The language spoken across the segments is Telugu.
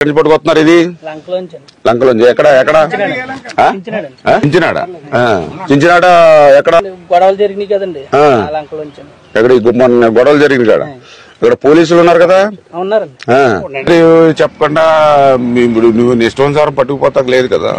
నుంచి పట్టుకొస్తున్నారు ఇది లంకలోంచి లంకలోంచి ఎక్కడ ఎక్కడ ఆ? ఆ? చించినాడ ఆ. చించినాడ ఎక్కడ గొడవలు జరిగినాయి కదండి ఆ. ఆ లంకలోంచి ఎక్కడ ఈ మొన్న గొడవలు జరిగింది కాడ ఇక్కడ పోలీసులు ఉన్నారు కదా ఉన్నారండి ఆ. మరి చెప్పకుండా మీ- ఇప్పుడు నువ్వు నీ ఇష్టానుసారం పట్టుకుపోతాక లేదు కదా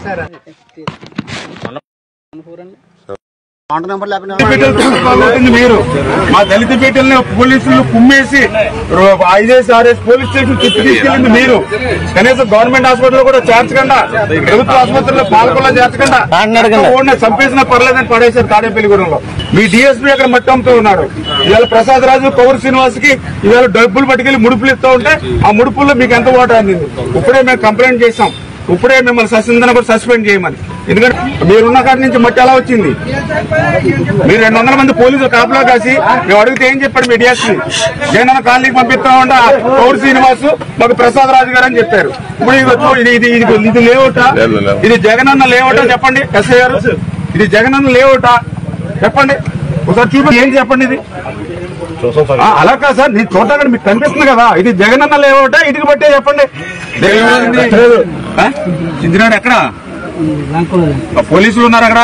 అనుకోరండి పీటలు తీసుకుపోతుంది మీరు మా దళిత పీటల్ని పోలీసులు కుమ్మేసి ఐదేసి ఆరేసి పోలీస్ స్టేషన్ చుట్టూ తీసుకెళ్ళింది మీరు కనీసం గవర్నమెంట్ హాస్పిటల్ కూడా చేర్చకుండా ప్రభుత్వ ఆసుపత్రిలో పాల్గొనలో చేర్చకుండా ఓడిని చంపేసినా పర్లేదని పడేశారు తాడేపల్లిగూడెంలో మీ డిఎస్పీ అక్కడ మట్టి అమ్ముతూ ఉన్నాడు ఇవాళ ప్రసాద్ రాజు కౌరు శ్రీనివాస్ కి ఇవాళ డబ్బులు పట్టుకెళ్లి ముడుపులు ఇస్తూ ఉంటే ఆ ముడుపుల్లో మీకు ఎంత ఓటు అందింది ఇప్పుడే మేము కంప్లైంట్ చేశాం ఇప్పుడే మిమ్మల్ని సస్పెండ్ కూడా సస్పెండ్ చేయమని ఎందుకంటే మీరున్న కాడి నుంచి మట్టి ఎలా వచ్చింది మీరు రెండు వందల మంది పోలీసులు కాపలా కాసి మేము అడిగితే ఏం చెప్పాడు మీ డిఎస్పీ జగనన్న కాలనీకి పంపిస్తామంటే పౌరు శ్రీనివాస్ మాకు ప్రసాద్ రాజు గారు అని చెప్పారు ఇప్పుడు ఇది వచ్చి- ఇది ఇది ఇది ఇది లేవుట లేదు, లేదు. ఇది జగనన్న లేవుట చెప్పండి ఎస్ఐ గారు ఇది జగనన్న లేవుట చెప్పండి ఒకసారి చూపి ఏం చెప్పండి ఇది ఆ, అలా కాదు సార్ నేను చూడగానే మీకు కనిపిస్తుంది కదా ఇది జగనన్న లేవుట ఇటుకు బట్టే చెప్పండి లేదు. ఆ? చించినాడు ఎక్కడ లంకలో ఆ, పోలీసులు ఉన్నారు అక్కడ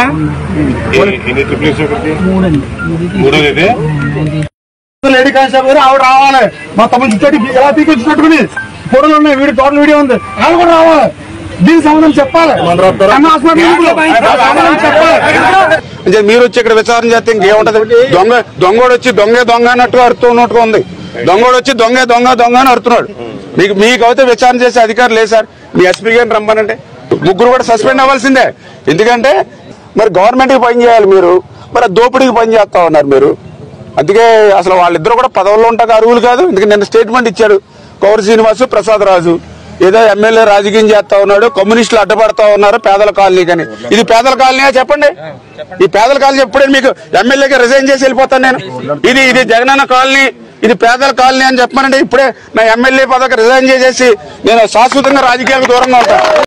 మూడండి లేడీ కానిస్టేబుల్ గారు ఆవిడ రావాలి మా తమ్ముడు చుట్టూ ఎలా పీకొచ్చినట్టుకుని ఫోటోలు ఉన్నాయి వీడియో టోటల్ వీడియో ఉంది ఆవిడ కూడా రావాలి దీనికి సంబంధం చెప్పాలి అన్న హాస్పిటల్ ఎందుకు? సమాధానం చెప్పాలి అంటే మీరు వచ్చి ఇక్కడ విచారణ చేస్తే ఇంకేముంటది దొంగ దొంగోడు వచ్చి దొంగే దొంగ అన్నట్టుగా అరుతున్నట్టుగా ఉంది దొంగోడు వచ్చి దొంగే దొంగ దొంగ అని అరుతున్నాడు మీకు మీకు అయితే విచారణ చేసే అధికారం లేదు సార్ మీ ఎస్పీ గారిని రమ్మనంటే ముగ్గురు కూడా సస్పెండ్ అవ్వాల్సిందే ఎందుకంటే మరి గవర్నమెంట్ కి పని చేయాలి మీరు మరి ఆ దోపిడీకి పని చేస్తా ఉన్నారు మీరు అందుకే అసలు వాళ్ళిద్దరు కూడా పదవుల్లో ఉంటాక అరువులు కాదు ఎందుకంటే నిన్న స్టేట్మెంట్ ఇచ్చాడు కౌరు శ్రీనివాస్ ప్రసాద్ రాజు ఏదో ఎమ్మెల్యే రాజకీయం చేస్తా ఉన్నాడు కమ్యూనిస్టులు అడ్డపడతా ఉన్నారు పేదల కాలనీ కానీ ఇది పేదల కాలనీయా చెప్పండి ఈ పేదల కాలనీ ఎప్పుడే మీకు ఎమ్మెల్యేగా రిజైన్ చేసి వెళ్ళిపోతాను నేను ఇది ఇది జగనన్న కాలనీ ఇది పేదల కాలనీ అని చెప్పమనండి ఇప్పుడే నా ఎమ్మెల్యే పదవి రిజైన్ చేసేసి నేను శాశ్వతంగా రాజకీయాలకు దూరంగా ఉంటాను